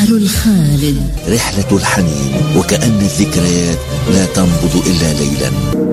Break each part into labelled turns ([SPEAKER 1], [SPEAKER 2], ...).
[SPEAKER 1] البحر الخالد
[SPEAKER 2] رحلة الحنين وكأن الذكريات لا تنبض إلا ليلا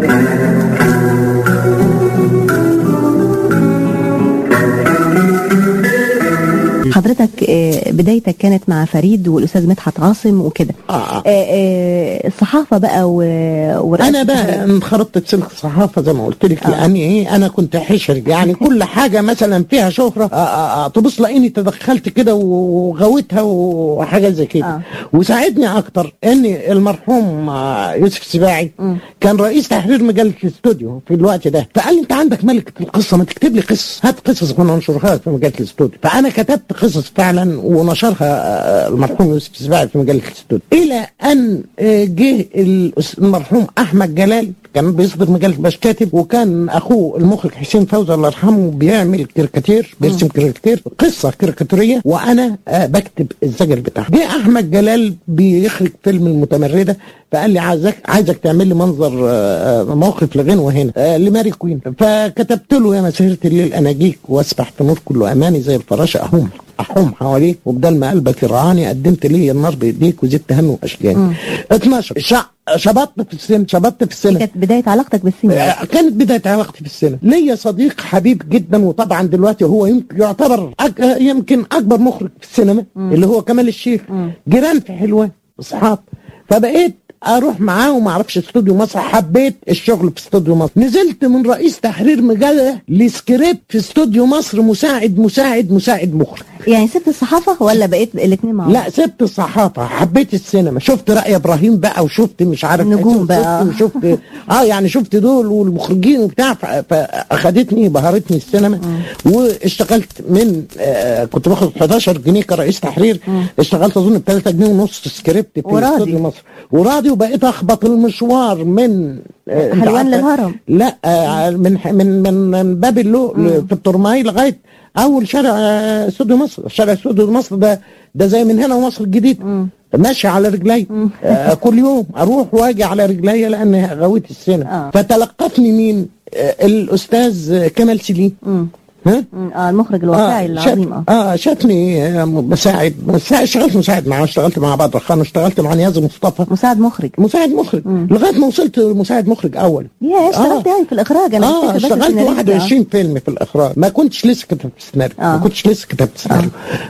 [SPEAKER 3] حضرتك آه، بدايتك كانت مع فريد والاستاذ مدحت عاصم وكده
[SPEAKER 4] آه، آه.
[SPEAKER 3] آه، الصحافه بقى و... ورئاسة
[SPEAKER 4] انا بقى انخرطت في سلك الصحافه زي ما قلت لك
[SPEAKER 3] آه.
[SPEAKER 4] لاني ايه انا كنت حشر يعني كل حاجه مثلا فيها شهره آه، آه، آه، تبص لاقيني تدخلت كده وغويتها وحاجه زي كده
[SPEAKER 3] آه.
[SPEAKER 4] وساعدني اكتر ان المرحوم آه، يوسف سباعي كان رئيس تحرير مجله الاستوديو في الوقت ده فقال لي انت عندك ملكه القصه ما تكتب لي قصه هات قصص وننشرها في مجله الاستوديو فانا كتبت قصص فعلا ونشرها آه، المرحوم يوسف سباعي في مجله الاستوديو الى ان آه، جه الأس- المرحوم احمد جلال كان بيصدر مجله باش كاتب وكان اخوه المخرج حسين فوزي الله يرحمه بيعمل كاريكاتير بيرسم كاريكاتير قصه كاريكاتوريه وانا آه بكتب الزجر بتاعها جه احمد جلال بيخرج فيلم المتمرده فقال لي عايزك عايزك تعمل لي منظر آه، آه، موقف لغنوه هنا آه، لماري كوين فكتبت له يا مسيره الليل اناجيك واسبح في نور كل اماني زي الفراشه احوم احوم حواليك وبدل ما قلبك يرعاني قدمت لي النار بايديك وزدت هم واشجاني 12 شع- شبطت في السن شبطت في السنه
[SPEAKER 3] كانت بدايه علاقتك بالسينما
[SPEAKER 4] آه، كانت بداية علاقتي في السينما ليا صديق حبيب جدا وطبعا دلوقتي هو يمكن يعتبر أك... آه، يمكن اكبر مخرج في السينما اللي هو كمال الشيخ جيران في حلوان اصحاب فبقيت اروح معاه وما اعرفش استوديو مصر حبيت الشغل في استوديو مصر نزلت من رئيس تحرير مجله لسكريبت في استوديو مصر مساعد مساعد مساعد مخرج
[SPEAKER 3] يعني سبت الصحافه ولا بقيت الاثنين مع بعض
[SPEAKER 4] لا سبت الصحافة حبيت السينما شفت رأي إبراهيم بقى وشفت مش عارف
[SPEAKER 3] نجوم
[SPEAKER 4] إيه،
[SPEAKER 3] بقى.
[SPEAKER 4] وشفت وشفت اه يعني شفت دول والمخرجين وبتاع ف- فأخدتني بهرتني السينما واشتغلت من آه كنت باخد 11 جنيه كرئيس تحرير اشتغلت أظن ب 3 جنيه ونص سكريبت في
[SPEAKER 3] وراضي.
[SPEAKER 4] استوديو مصر وراضي وبقيت أخبط المشوار من آه أنت
[SPEAKER 3] حلوان
[SPEAKER 4] عارفة-
[SPEAKER 3] للهرم.
[SPEAKER 4] لا آه من من من, من باب اللؤلؤ في الترماي لغايه اول شارع آه، استوديو مصر شارع استوديو مصر ده ده زي من هنا ومصر الجديد ماشي على رجلي آه كل يوم اروح واجي على رجلي لان غويت السنه
[SPEAKER 3] آه.
[SPEAKER 4] فتلقفني مين آه الاستاذ كمال سليم ها
[SPEAKER 3] مم، اه المخرج الواقعي العظيم
[SPEAKER 4] شاف
[SPEAKER 3] اه
[SPEAKER 4] اه شافني آه، مساعد مساعد اشتغلت مساعد معاه اشتغلت مع بدر خان اشتغلت مع نياز مصطفى
[SPEAKER 3] مساعد مخرج
[SPEAKER 4] مساعد مخرج لغايه ما وصلت مساعد مخرج اول
[SPEAKER 3] يا اشتغلت
[SPEAKER 4] آه.
[SPEAKER 3] يعني في الاخراج انا
[SPEAKER 4] اه
[SPEAKER 3] بفتكر بس
[SPEAKER 4] اشتغلت
[SPEAKER 3] سيناريست، آه.
[SPEAKER 4] 21 فيلم في الاخراج ما كنتش لسه كتبت سيناريو
[SPEAKER 3] آه.
[SPEAKER 4] ما كنتش لسه كتبت سيناريو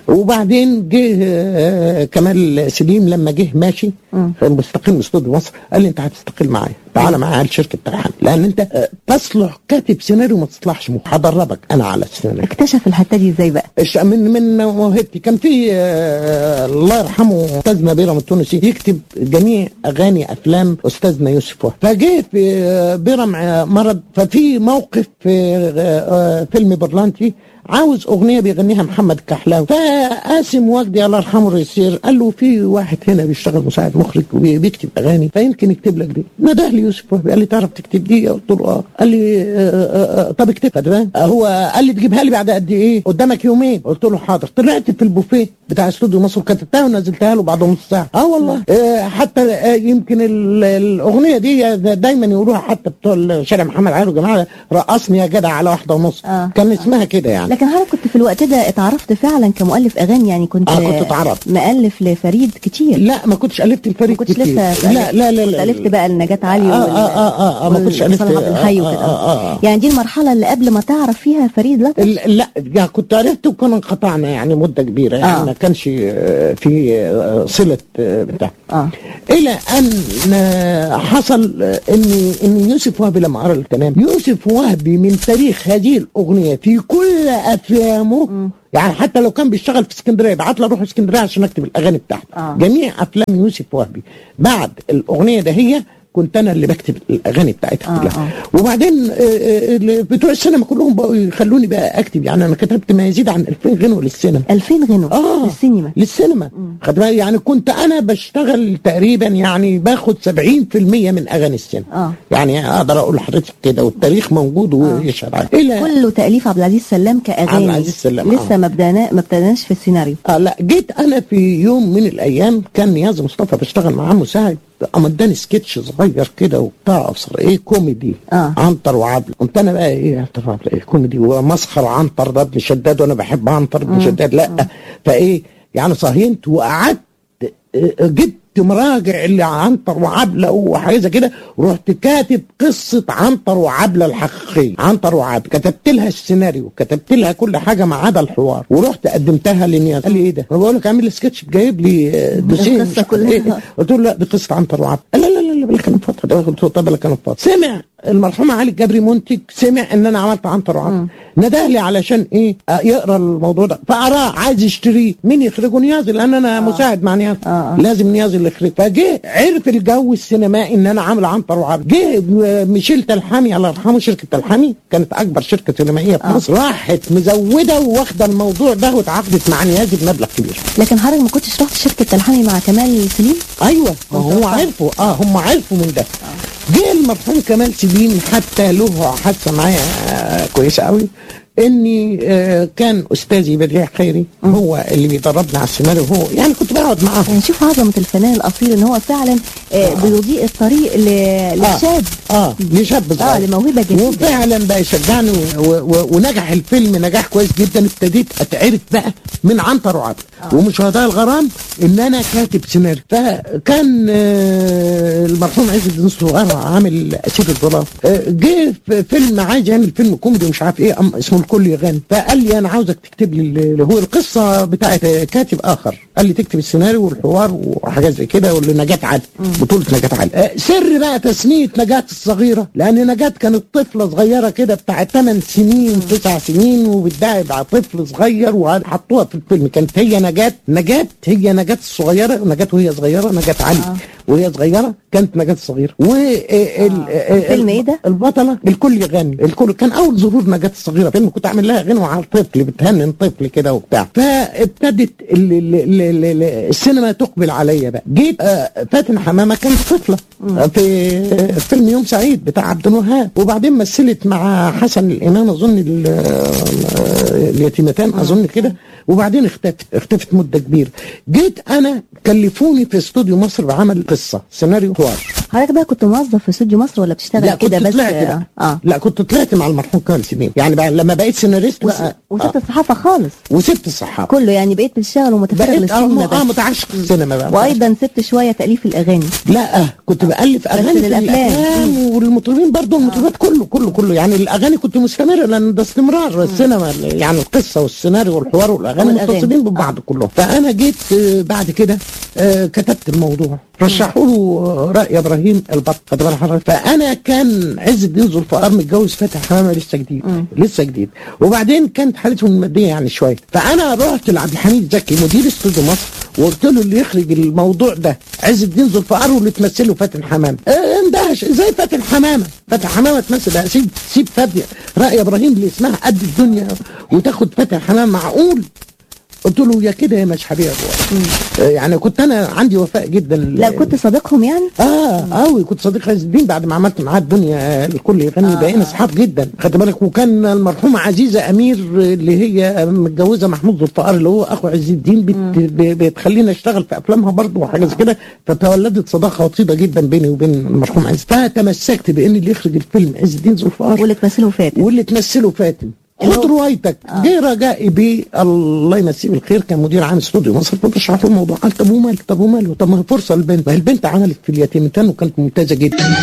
[SPEAKER 4] وبعدين جه آه، كمال سليم لما جه ماشي مستقل من استوديو مصر قال لي انت هتستقل معايا تعالى معايا على شركه ترحم لان انت آه، تصلح كاتب سيناريو ما تصلحش مخرج هدربك انا على السيناريو
[SPEAKER 3] اكتشف الحته دي ازاي بقى
[SPEAKER 4] الش- من من موهبتي كان في آه، الله يرحمه استاذنا بيرم التونسي يكتب جميع اغاني افلام استاذنا يوسف وهبي فجه في آه، بيرم آه، مرض ففي موقف في آه، آه، فيلم برلانتي عاوز اغنيه بيغنيها محمد كحلاوي فقاسم وجدي الله يرحمه الرئيسير قال له في واحد هنا بيشتغل مساعد مخرج وبيكتب اغاني فيمكن يكتب لك دي نده لي يوسف وهبي قال لي تعرف تكتب دي قلت له اه قال لي آه، آه، آه، طب اكتبها تمام هو قال لي تجيبها لي بعد قد ايه قدامك يومين قلت له حاضر طلعت في البوفيه بتاع استوديو مصر كتبتها ونزلتها له بعد نص ساعه اه والله آه حتى آه يمكن ال- الاغنيه دي دايما يقولوها حتى بتوع شارع محمد علي وجماعه رقصني يا جدع على واحده ونص
[SPEAKER 3] آه.
[SPEAKER 4] كان اسمها كده يعني
[SPEAKER 3] لكن حضرتك كنت في الوقت ده اتعرفت فعلا كمؤلف اغاني يعني كنت
[SPEAKER 4] آه، كنت اتعرفت.
[SPEAKER 3] مؤلف لفريد كتير
[SPEAKER 4] لا ما كنتش الفت الفريق
[SPEAKER 3] ما كنتش
[SPEAKER 4] كتير.
[SPEAKER 3] لسه
[SPEAKER 4] لا لا لا
[SPEAKER 3] كنت
[SPEAKER 4] لا
[SPEAKER 3] الفت بقى النجاة علي
[SPEAKER 4] آه،
[SPEAKER 3] وال-
[SPEAKER 4] آه، آه، آه، ما كنتش
[SPEAKER 3] وال-
[SPEAKER 4] ألفت-
[SPEAKER 3] صلاح عبد الحي
[SPEAKER 4] آه،
[SPEAKER 3] وكده
[SPEAKER 4] آه، آه، آه.
[SPEAKER 3] يعني دي المرحله اللي قبل ما تعرف فيها فريد لا
[SPEAKER 4] ال- لا يعني كنت عرفت وكنا انقطعنا يعني مده كبيره يعني
[SPEAKER 3] آه.
[SPEAKER 4] ما كانش آه، في آه، صله آه، بتاع
[SPEAKER 3] اه
[SPEAKER 4] الى ان آه، حصل آه، ان ان يوسف وهبي لما قرا الكلام يوسف وهبي من تاريخ هذه الاغنيه في كل افلامه يعني حتى لو كان بيشتغل في اسكندريه يبعت لي اروح اسكندريه عشان اكتب الاغاني بتاعته
[SPEAKER 3] آه.
[SPEAKER 4] جميع افلام يوسف وهبي بعد الاغنيه ده هي كنت انا اللي بكتب الاغاني بتاعتها
[SPEAKER 3] آه،
[SPEAKER 4] كلها وبعدين آه، آه، اللي بتوع السينما كلهم بقوا يخلوني بقى اكتب يعني انا كتبت ما يزيد عن 2000 غنوه للسينما
[SPEAKER 3] 2000 غنوة
[SPEAKER 4] اه
[SPEAKER 3] السينما
[SPEAKER 4] للسينما خد بالك يعني كنت انا بشتغل تقريبا يعني باخد 70% من اغاني السينما
[SPEAKER 3] آه.
[SPEAKER 4] يعني اقدر اقول لحضرتك كده والتاريخ موجود ويشهد عليه الى
[SPEAKER 3] كله تأليف عبد العزيز سلام كأغاني
[SPEAKER 4] عبد العزيز سلام،
[SPEAKER 3] لسه
[SPEAKER 4] آه.
[SPEAKER 3] ما بدانا ما ابتدناش في السيناريو
[SPEAKER 4] آه لا جيت انا في يوم من الايام كان نياز مصطفى بشتغل معاه مساعد قام اداني سكتش صغير كده وبتاع اصر ايه كوميدي
[SPEAKER 3] آه.
[SPEAKER 4] عنتر وعبل قمت انا بقى ايه عنتر وعبل ايه كوميدي ومسخر عنتر ده ابن شداد وانا بحب عنتر ابن شداد لا فايه يعني صهينت وقعدت آه، جبت مراجع اللي عنتر وعبله وحاجه زي كده ورحت كاتب قصه عنتر وعبله الحقيقيه عنتر وعبله كتبت لها السيناريو كتبت لها كل حاجه ما عدا الحوار ورحت قدمتها لنياز قال لي ايه ده؟ أنا بقول لك اعمل لي سكتش جايب لي آه، دوسيه
[SPEAKER 3] القصة
[SPEAKER 4] مش عارف
[SPEAKER 3] كلها.
[SPEAKER 4] إيه. قلت له لا دي قصه عنتر وعبله لا لا لا لا بلا كلام فاضي ده قلت له طب بلا كلام فاضي سمع المرحوم علي الجبري منتج سمع ان انا عملت عنتر وعبله نداه لي علشان ايه آه، يقرا الموضوع ده فقراه عايز يشتريه مين يخرجه نيازي لان انا مساعد مع نيازي
[SPEAKER 3] آه، آه.
[SPEAKER 4] لازم نيازي اللي يخرج فجه عرف الجو السينمائي ان انا عامل عنتر وعبله جه ميشيل تلحمي الله يرحمه شركه تلحمي كانت اكبر شركه سينمائيه في مصر راحت مزوده واخده الموضوع ده وتعاقدت مع نيازي بمبلغ كبير
[SPEAKER 3] لكن حضرتك ما كنتش رحت شركه تلحمي مع كمال سليم
[SPEAKER 4] ايوه ما هو
[SPEAKER 3] متوقع.
[SPEAKER 4] عرفوا اه هم عرفوا من ده جه المرحوم كمال سليم حتى له حادثه معايا آه كويسه قوي اني آه كان استاذي بديع خيري هو اللي بيدربنا على السيناريو هو يعني كنت بقعد معاه
[SPEAKER 3] يعني شوف عظمه الفنان الاصيل ان هو فعلا آه بيضيء الطريق ل- للشاب
[SPEAKER 4] اه لشاب صغير
[SPEAKER 3] اه لموهبه جديده
[SPEAKER 4] وفعلا بقى يشجعني و- و- ونجح الفيلم نجاح كويس جدا ابتديت اتعرف بقى من عنتر وعبد ومشاهداء الغرام ان انا كاتب سيناريو فكان آه، المرحوم عز الدين صغير عامل اسير الظلام آه، جه في فيلم عايز يعمل فيلم كوميدي مش عارف ايه أم- اسمه الكل يغني فقال لي انا عاوزك تكتب لي اللي هو القصه بتاعت كاتب اخر قال لي تكتب السيناريو والحوار وحاجات زي كده واللي نجاة علي بطوله نجاة علي آه، سر بقى تسميه نجاة الصغيره لان نجاة كانت طفله صغيره كده بتاع 8 سنين 9 سنين وبتدعي على طفل صغير وحطوها في الفيلم كانت هي نجاة نجاة هي نجاة الصغيره نجاة وهي صغيره نجاة علي وهي صغيره كانت نجاة الصغيره و
[SPEAKER 3] الفيلم إيه ده؟
[SPEAKER 4] البطله الكل يغني الكل كان اول ظهور نجاة الصغيره فيلم كنت اعمل لها غنوه على الطفل بتهنن طفل كده وبتاع فابتدت ال- ال- ال- ال- ال- السينما تقبل عليا بقى جيت آه، فاتن حمامه كانت طفله آه، في فيلم يوم سعيد بتاع عبد الوهاب وبعدين مثلت مع حسن الامام اظن ال- آه، اليتيمتان اظن كده وبعدين اختفت اختفت مده كبيره جيت انا كلفوني في استوديو مصر بعمل قصه سيناريو حوار
[SPEAKER 3] حضرتك بقى كنت موظف في استوديو مصر ولا بتشتغل
[SPEAKER 4] لا كنت
[SPEAKER 3] كده بس
[SPEAKER 4] طلعت بقى.
[SPEAKER 3] اه
[SPEAKER 4] لا كنت طلعت مع المرحوم كامل سليم يعني بقى لما بقيت سيناريست بقى
[SPEAKER 3] وسبت
[SPEAKER 4] آه.
[SPEAKER 3] الصحافه خالص
[SPEAKER 4] وسبت الصحافه
[SPEAKER 3] كله يعني بقيت بتشتغل ومتفرغ
[SPEAKER 4] بقيت
[SPEAKER 3] للسينما
[SPEAKER 4] اه, آه
[SPEAKER 3] بس
[SPEAKER 4] متعشق السينما بقى
[SPEAKER 3] وايضا سبت شويه تاليف الاغاني
[SPEAKER 4] لا كنت بألف أغاني في
[SPEAKER 3] للأفلام.
[SPEAKER 4] الأفلام والمطربين برضه المطربات كله كله كله يعني الأغاني كنت مستمرة لأن ده استمرار السينما يعني القصة والسيناريو والحوار والأغاني
[SPEAKER 3] والأغاني.
[SPEAKER 4] متصلين ببعض كلهم فأنا جيت آه، بعد كده آه، كتبت الموضوع رشحوا له آه، رأي إبراهيم البط خد بالك حضرتك فأنا كان عز الدين ذو الفقار متجوز فاتح حمامة لسه جديد لسه جديد وبعدين كانت حالتهم المادية يعني شوية فأنا رحت لعبد الحميد زكي مدير استوديو مصر وقلت له اللي يخرج الموضوع ده عز الدين ذو الفقار واللي تمثله فاتن حمامه اه اندهش ازاي فاتن حمامه فاتن حمامه تمثل لا، سيب سيب فاتن راي ابراهيم اللي اسمها قد الدنيا وتاخد فاتن حمامه معقول قلت له يا كده يا مش حبيبي آه، يعني كنت انا عندي وفاء جدا
[SPEAKER 3] لا كنت صديقهم يعني
[SPEAKER 4] اه قوي كنت صديق عز الدين بعد ما عملت معاه الدنيا آه، الكل يغني بقينا اصحاب جدا خدت بالك وكان المرحومه عزيزه امير آه، اللي هي متجوزه محمود ذو الفقار اللي هو اخو عز الدين بت ب- بتخلينا اشتغل في افلامها برضه وحاجه زي كده فتولدت صداقه وطيده جدا بيني وبين المرحوم عز فتمسكت بان اللي يخرج الفيلم عز الدين ذو الفقار
[SPEAKER 3] واللي تمثله فاتن
[SPEAKER 4] واللي تمثله فاتن
[SPEAKER 3] اللي
[SPEAKER 4] خد
[SPEAKER 3] هو-
[SPEAKER 4] روايتك جه رجائي بيه الله يمسيه بالخير كان مدير عام استوديو مصر فبشرح له الموضوع قال طب وماله طب وماله طب ما هي فرصه للبنت ما هي البنت عملت في اليتيمتان وكانت ممتازه جدا